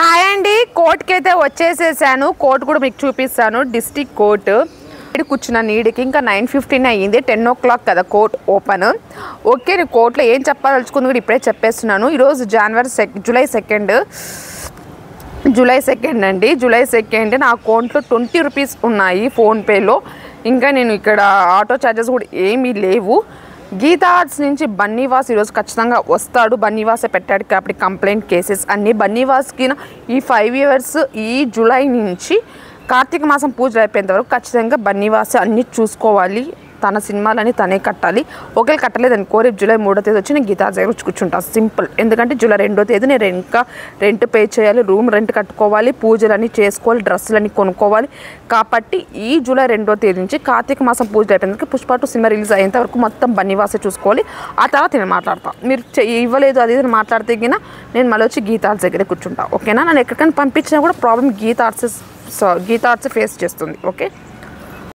hi అండి కోర్టుకి అయితే వచ్చేసేసాను కోర్టు కూడా మీకు చూపిస్తాను డిస్టిక్ కోర్టు ఇక్కడ కూర్చున్న నీడికి ఇంకా నైన్ ఫిఫ్టీన్ అయ్యింది టెన్ ఓ క్లాక్ కదా కోర్ట్ ఓపెన్ ఓకే నేను కోర్టులో ఏం చెప్పాలనుకుంది కూడా ఇప్పుడే చెప్పేస్తున్నాను ఈరోజు జనవరి sec July second July second అండి జూలై సెకండ్ నా అకౌంట్లో ట్వంటీ రూపీస్ ఉన్నాయి ఫోన్పేలో ఇంకా నేను ఇక్కడ ఆటో ఛార్జెస్ కూడా ఏమీ లేవు గీతా ఆర్ట్స్ నుంచి బన్నీవాస్ ఈరోజు ఖచ్చితంగా వస్తాడు బన్నీవాసే పెట్టాడు కాబట్టి కంప్లైంట్ కేసెస్ అన్నీ బన్నీవాస్కి ఈ ఫైవ్ ఇయర్స్ ఈ జూలై నుంచి కార్తీక మాసం పూజలు అయిపోయేంత వరకు ఖచ్చితంగా బన్నీవాసే అన్నీ చూసుకోవాలి తన సినిమాలని తనే కట్టాలి ఒకవేళ కట్టలేదు అనుకో రేపు జూలై మూడో తేదీ వచ్చి నేను గీతా దగ్గర వచ్చి కూర్చుంటాను సింపుల్ ఎందుకంటే జూలై రెండో తేదీ నేను ఇంకా రెంట్ పే చేయాలి రూమ్ రెంట్ కట్టుకోవాలి పూజలన్నీ చేసుకోవాలి డ్రెస్సులన్నీ కొనుక్కోవాలి కాబట్టి ఈ జూలై రెండో తేదీ నుంచి కార్తీక మాసం పూజలు అయిపోయినందుకు పుష్ప టూ సినిమా రిలీజ్ అయ్యేంత వరకు మొత్తం బన్నీవాసే చూసుకోవాలి ఆ తర్వాత నేను మాట్లాడతాను మీరు చె- ఇవ్వలేదు అది ఇది అని మాట్లాడితే గిన నేను మళ్ళీ వచ్చి గీతా ఆర్ట్స్ దగ్గరే కూర్చుంటా ఓకేనా నన్ను ఎక్కడికైనా పంపించినా కూడా problem Geetha arts Geetha arts face చేస్తుంది ఓకే